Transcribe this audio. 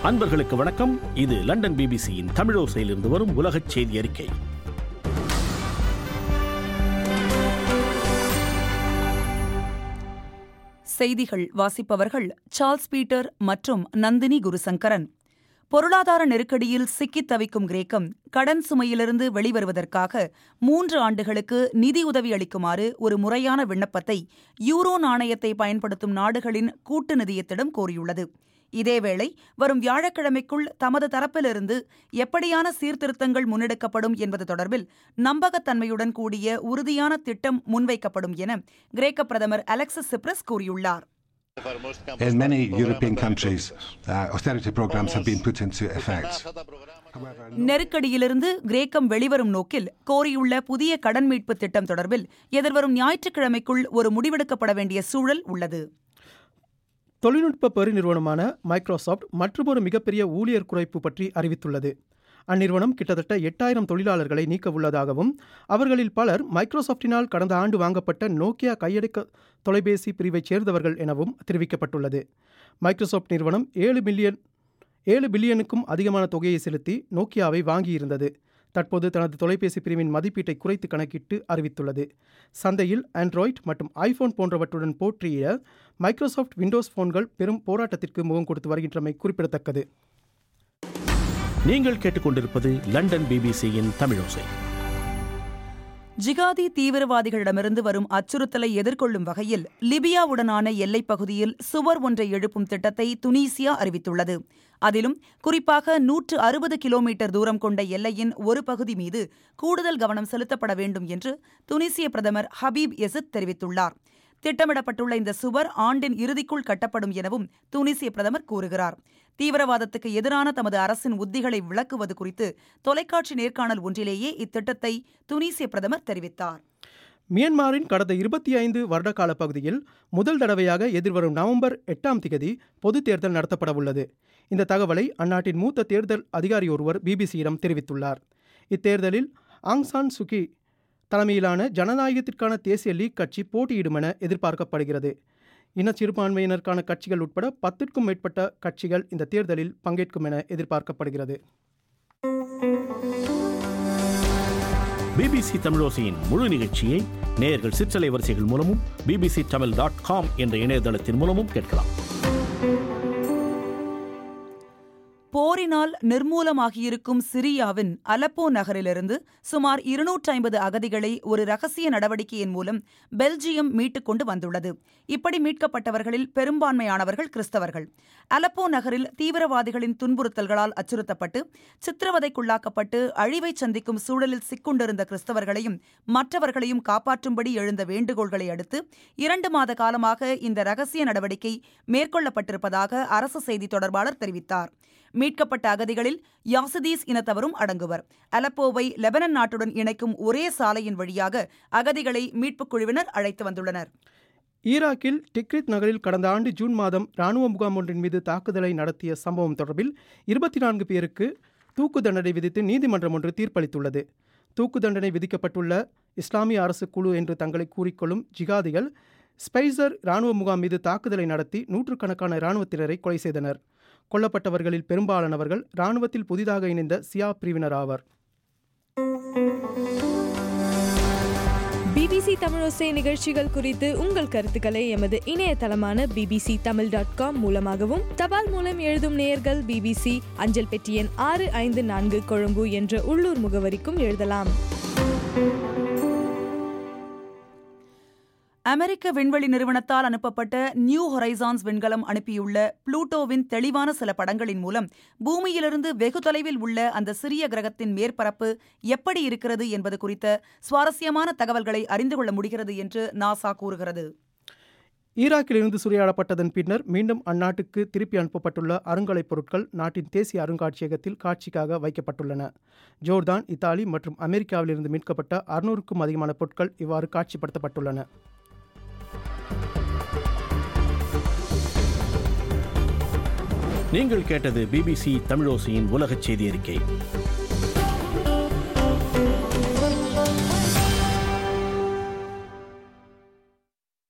அன்பர்களுக்கு வணக்கம் இது லண்டன் பிபிசியின் தமிழோசையிலிருந்து வரும் உலகச் செய்தி அறிக்கை செய்திகள் வாசிப்பவர்கள் சார்ல்ஸ் பீட்டர் மற்றும் நந்தினி குருசங்கரன் பொருளாதார நெருக்கடியில் சிக்கித் தவிக்கும் கிரேக்கம் கடன் சுமையிலிருந்து வெளிவருவதற்காக மூன்று ஆண்டுகளுக்கு நிதியுதவி அளிக்குமாறு ஒரு முறையான விண்ணப்பத்தை யூரோ நாணயத்தை பயன்படுத்தும் நாடுகளின் கூட்டு நிதியத்திடம் கோரியுள்ளது இதேவேளை வரும் வியாழக்கிழமைக்குள் தமது தரப்பிலிருந்து எப்படியான சீர்திருத்தங்கள் முன்னெடுக்கப்படும் என்பது தொடர்பில் நம்பகத்தன்மையுடன் கூடிய உறுதியான திட்டம் முன்வைக்கப்படும் என கிரேக்க பிரதமர் அலெக்சிஸ் சிப்ரஸ் கூறியுள்ளார் In many European countries, uh, austerity programs have been put into effect. நெருக்கடியிலிருந்து கிரேக்கம் வெளிவரும் நோக்கில் கோரியுள்ள புதிய கடன் மீட்பு திட்டம் தொடர்பில் எதிர்வரும் ஞாயிற்றுக்கிழமைக்குள் ஒரு முடிவெடுக்கப்பட வேண்டிய சூழல் உள்ளது தொழில்நுட்ப பெருநிறுவனமான மைக்ரோசாஃப்ட் மற்றொரு மிகப்பெரிய ஊழியர் குறைப்பு பற்றி அறிவித்துள்ளது அந்நிறுவனம் கிட்டத்தட்ட எட்டாயிரம் தொழிலாளர்களை நீக்க உள்ளதாகவும் அவர்களில் பலர் மைக்ரோசாஃப்டினால் கடந்த ஆண்டு வாங்கப்பட்ட நோக்கியா கையடக்க தொலைபேசி பிரிவைச் சேர்ந்தவர்கள் எனவும் தெரிவிக்கப்பட்டுள்ளது மைக்ரோசாஃப்ட் நிறுவனம் ஏழு மில்லியன் ஏழு பில்லியனுக்கும் அதிகமான தொகையை செலுத்தி நோக்கியாவை வாங்கியிருந்தது தற்போது தனது தொலைபேசி பிரிவின் மதிப்பீட்டை குறைத்து கணக்கிட்டு அறிவித்துள்ளது சந்தையில் ஆண்ட்ராய்ட் மற்றும் ஐபோன் போன்றவற்றுடன் போற்றிய மைக்ரோசாஃப்ட் விண்டோஸ் போன்கள் பெரும் போராட்டத்திற்கு முகம் கொடுத்து வருகின்றமை குறிப்பிடத்தக்கது நீங்கள் கேட்டுக்கொண்டிருப்பது லண்டன் பிபிசியின் தமிழோசை ஜிகாதி தீவிரவாதிகளிடமிருந்து வரும் அச்சுறுத்தலை எதிர்கொள்ளும் வகையில் லிபியாவுடனான எல்லைப் பகுதியில் சுவர் ஒன்றை எழுப்பும் திட்டத்தை துனீசியா அறிவித்துள்ளது அதிலும் குறிப்பாக நூற்று அறுபது கிலோமீட்டர் தூரம் கொண்ட எல்லையின் ஒரு பகுதி மீது கூடுதல் கவனம் செலுத்தப்பட வேண்டும் என்று துனிசிய பிரதமர் ஹபீப் எசித் தெரிவித்துள்ளார் திட்டமிடப்பட்டுள்ள இந்த சுவர் ஆண்டின் இறுதிக்குள் கட்டப்படும் எனவும் துனிசிய பிரதமர் கூறுகிறார் தீவிரவாதத்துக்கு எதிரான தமது அரசின் உத்திகளை விளக்குவது குறித்து தொலைக்காட்சி நேர்காணல் ஒன்றிலேயே இத்திட்டத்தை துனிசிய பிரதமர் தெரிவித்தார் மியன்மாரின் கடந்த இருபத்தி ஐந்து வருடகால பகுதியில் முதல் தடவையாக எதிர்வரும் நவம்பர் எட்டாம் திகதி பொதுத் தேர்தல் நடத்தப்பட உள்ளது இந்த தகவலை அந்நாட்டின் மூத்த தேர்தல் அதிகாரி ஒருவர் பிபிசியிடம் தெரிவித்துள்ளார் இத்தேர்தலில் ஆங் சான் சுகி தலைமையிலான ஜனநாயகத்திற்கான தேசிய லீக் கட்சி போட்டியிடும் என எதிர்பார்க்கப்படுகிறது இன சிறுபான்மையினருக்கான கட்சிகள் உட்பட பத்திற்கும் மேற்பட்ட கட்சிகள் இந்த தேர்தலில் பங்கேற்கும் என எதிர்பார்க்கப்படுகிறது பிபிசி தமிழோசையின் முழு நிகழ்ச்சியை நேயர்கள் சிற்றலை வரிசைகள் மூலமும் பிபிசி தமிழ் டாட் காம் என்ற இணையதளத்தின் மூலமும் கேட்கலாம் போரினால் நிர்மூலமாகியிருக்கும் சிரியாவின் அலப்போ நகரிலிருந்து சுமார் இருநூற்றி ஐம்பது அகதிகளை ஒரு ரகசிய நடவடிக்கையின் மூலம் பெல்ஜியம் மீட்டுக் கொண்டு வந்துள்ளது இப்படி மீட்கப்பட்டவர்களில் பெரும்பான்மையானவர்கள் கிறிஸ்தவர்கள் அலப்போ நகரில் தீவிரவாதிகளின் துன்புறுத்தல்களால் அச்சுறுத்தப்பட்டு சித்திரவதைக்குள்ளாக்கப்பட்டு அழிவை சந்திக்கும் சூழலில் சிக்குண்டிருந்த கிறிஸ்தவர்களையும் மற்றவர்களையும் காப்பாற்றும்படி எழுந்த வேண்டுகோள்களை அடுத்து இரண்டு மாத காலமாக இந்த ரகசிய நடவடிக்கை மேற்கொள்ளப்பட்டிருப்பதாக அரசு செய்தி தொடர்பாளர் தெரிவித்தார் மீட்கப்பட்ட அகதிகளில் யாசிதீஸ் இனத்தவரும் அடங்குவர் அலப்போவை லெபனன் நாட்டுடன் இணைக்கும் ஒரே சாலையின் வழியாக அகதிகளை மீட்புக் குழுவினர் அழைத்து வந்துள்ளனர் ஈராக்கில் டிக்ரித் நகரில் கடந்த ஆண்டு ஜூன் மாதம் ராணுவ முகாம் ஒன்றின் மீது தாக்குதலை நடத்திய சம்பவம் தொடர்பில் இருபத்தி நான்கு பேருக்கு தூக்கு தண்டனை விதித்து நீதிமன்றம் ஒன்று தீர்ப்பளித்துள்ளது தூக்கு தண்டனை விதிக்கப்பட்டுள்ள இஸ்லாமிய அரசு குழு என்று தங்களை கூறிக்கொள்ளும் ஜிகாதிகள் ஸ்பைசர் ராணுவ முகாம் மீது தாக்குதலை நடத்தி நூற்றுக்கணக்கான இராணுவத்தினரை கொலை செய்தனர் கொல்லப்பட்டவர்களில் பெரும்பாலானவர்கள் இராணுவத்தில் புதிதாக இணைந்த சியா பிரிவினர் ஆவர் பிபிசி தமிழோசை நிகழ்ச்சிகள் குறித்து உங்கள் கருத்துக்களை எமது இணையதளமான பிபிசி தமிழ் டாட் காம் மூலமாகவும் தபால் மூலம் எழுதும் நேயர்கள் பிபிசி அஞ்சல் பெட்டி எண் ஆறு ஐந்து நான்கு கொழும்பு என்ற உள்ளூர் முகவரிக்கும் எழுதலாம் அமெரிக்க விண்வெளி நிறுவனத்தால் அனுப்பப்பட்ட நியூ ஹொரைசான்ஸ் விண்கலம் அனுப்பியுள்ள புளூட்டோவின் தெளிவான சில படங்களின் மூலம் பூமியிலிருந்து வெகு தொலைவில் உள்ள அந்த சிறிய கிரகத்தின் மேற்பரப்பு எப்படி இருக்கிறது என்பது குறித்த சுவாரஸ்யமான தகவல்களை அறிந்து கொள்ள முடிகிறது என்று நாசா கூறுகிறது ஈராக்கிலிருந்து சூறையாடப்பட்டதன் பின்னர் மீண்டும் அந்நாட்டுக்கு திருப்பி அனுப்பப்பட்டுள்ள அருங்கலைப் பொருட்கள் நாட்டின் தேசிய அருங்காட்சியகத்தில் காட்சிக்காக வைக்கப்பட்டுள்ளன ஜோர்தான் இத்தாலி மற்றும் அமெரிக்காவிலிருந்து மீட்கப்பட்ட அறுநூறுக்கும் அதிகமான பொருட்கள் இவ்வாறு காட்சிப்படுத்தப்பட்டுள்ளன நீங்கள் கேட்டது பிபிசி தமிழோசையின் உலகச் செய்தி அறிக்கை